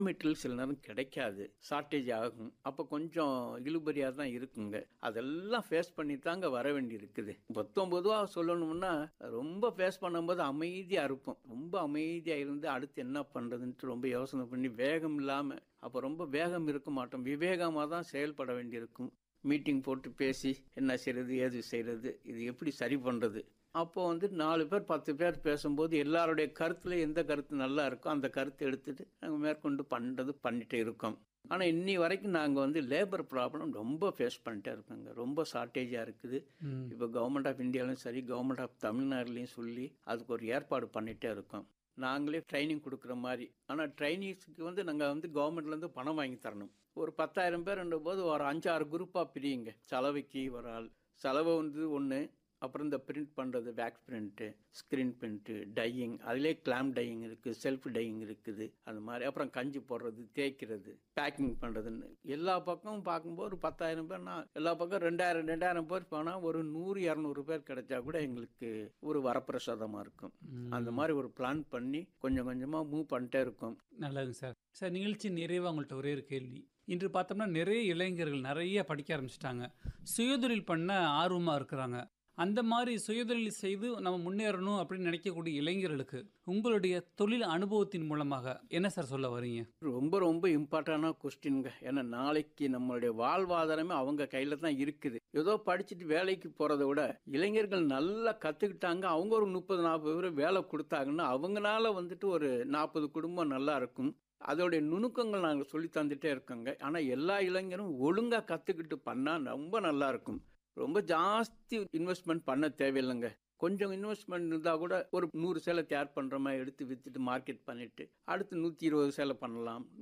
Material சில நேரம் கிடைக்காது ஷார்ட்டேஜ் ஆகும் அப்போ கொஞ்சம் இழுபறியாக தான் இருக்குங்க அதெல்லாம் ஃபேஸ் பண்ணி தாங்க வர வேண்டி இருக்குது மொத்தம் பொதுவாக சொல்லணும்னா ரொம்ப ஃபேஸ் பண்ணும்போது அமைதியாக இருப்போம் ரொம்ப அமைதியாக இருந்து அடுத்து என்ன பண்ணுறதுன்ட்டு ரொம்ப யோசனை பண்ணி வேகம் இல்லாமல் அப்போ ரொம்ப வேகம் இருக்க மாட்டோம் விவேகமாக தான் செயல்பட வேண்டியிருக்கும் மீட்டிங் போட்டு பேசி என்ன செய்யறது ஏது செய்யறது இது எப்படி சரி பண்ணுறது அப்போ வந்து நாலு பேர் பத்து பேர் பேசும்போது எல்லாருடைய கருத்துல எந்த கருத்து நல்லா இருக்கோ அந்த கருத்தை எடுத்துட்டு நாங்கள் மேற்கொண்டு பண்ணுறது பண்ணிட்டே இருக்கோம் ஆனால் இன்னி வரைக்கும் நாங்கள் வந்து லேபர் ப்ராப்ளம் ரொம்ப ஃபேஸ் பண்ணிட்டே இருக்கோங்க ரொம்ப ஷார்ட்டேஜாக இருக்குது ம். இப்போ கவர்மெண்ட் ஆஃப் இந்தியாவிலும் சரி கவர்மெண்ட் ஆஃப் தமிழ்நாடுலையும் சொல்லி அதுக்கு ஒரு ஏற்பாடு பண்ணிகிட்டே இருக்கோம் நாங்களே ட்ரைனிங் கொடுக்குற மாதிரி ஆனால் ட்ரைனிங்ஸுக்கு வந்து நாங்கள் வந்து கவர்மெண்ட்லேருந்து பணம் வாங்கி தரணும் ஒரு பத்தாயிரம் பேர்ன்ற போது ஒரு அஞ்சாறு குரூப்பாக பிரியுங்க செலவுக்கு ஒரு ஆள் செலவு வந்து ஒன்று அப்புறம் இந்த பிரிண்ட் பண்ணுறது wax print screen print dyeing அதிலே கிளாம் டையிங் இருக்குது செல்ஃப் டையிங் இருக்குது அந்த மாதிரி அப்புறம் கஞ்சி போடுறது தேய்க்கிறது பேக்கிங் பண்ணுறதுன்னு எல்லா பக்கமும் பார்க்கும்போது ஒரு பத்தாயிரம் பேர்னா எல்லா பக்கம் ரெண்டாயிரம் ரெண்டாயிரம் பேர் போனால் ஒரு நூறு இரநூறு பேர் கிடைச்சா கூட எங்களுக்கு ஒரு வரப்பிரசாதமாக இருக்கும் அந்த மாதிரி ஒரு பிளான் பண்ணி கொஞ்சம் கொஞ்சமாக மூவ் பண்ணிட்டே இருக்கோம் நல்லதுங்க சார் சார் நிகழ்ச்சி நிறைவாக உங்கள்கிட்ட ஒரே ஒரு கேள்வி இன்று பார்த்தோம்னா நிறைய இளைஞர்கள் நிறைய படிக்க ஆரம்பிச்சிட்டாங்க சுயதொழில் பண்ண ஆர்வமாக இருக்கிறாங்க அந்த மாதிரி சுயதொழில் செய்து நம்ம முன்னேறணும் அப்படின்னு நினைக்கக்கூடிய இளைஞர்களுக்கு உங்களுடைய தொழில் அனுபவத்தின் மூலமாக என்ன சார் சொல்ல வரீங்க ரொம்ப ரொம்ப இம்பார்ட்டண்டான கொஸ்டின்ங்க ஏன்னா நாளைக்கு நம்மளுடைய வாழ்வாதாரமே அவங்க கையில தான் இருக்குது ஏதோ படிச்சுட்டு வேலைக்கு போறதை விட இளைஞர்கள் நல்லா கத்துக்கிட்டாங்க அவங்க ஒரு முப்பது நாற்பது பேர் வேலை கொடுத்தாங்கன்னா அவங்களால வந்துட்டு ஒரு நாற்பது குடும்பம் நல்லா இருக்கும் அதோடைய நுணுக்கங்கள் நாங்கள் சொல்லி தந்துட்டே இருக்கோங்க ஆனால் எல்லா இளைஞரும் ஒழுங்காக கற்றுக்கிட்டு பண்ணால் ரொம்ப நல்லா இருக்கும் ரொம்ப ஜாஸ்தி இன்வெஸ்ட்மெண்ட் பண்ண தேவையில்லைங்க கொஞ்சம் இன்வெஸ்ட்மெண்ட் இருந்தால் கூட ஒரு நூறு சேலை தயார் பண்ணுற மாதிரி எடுத்து விற்றுட்டு மார்க்கெட் பண்ணிட்டு அடுத்து நூற்றி இருபது சேலை பண்ணலாம்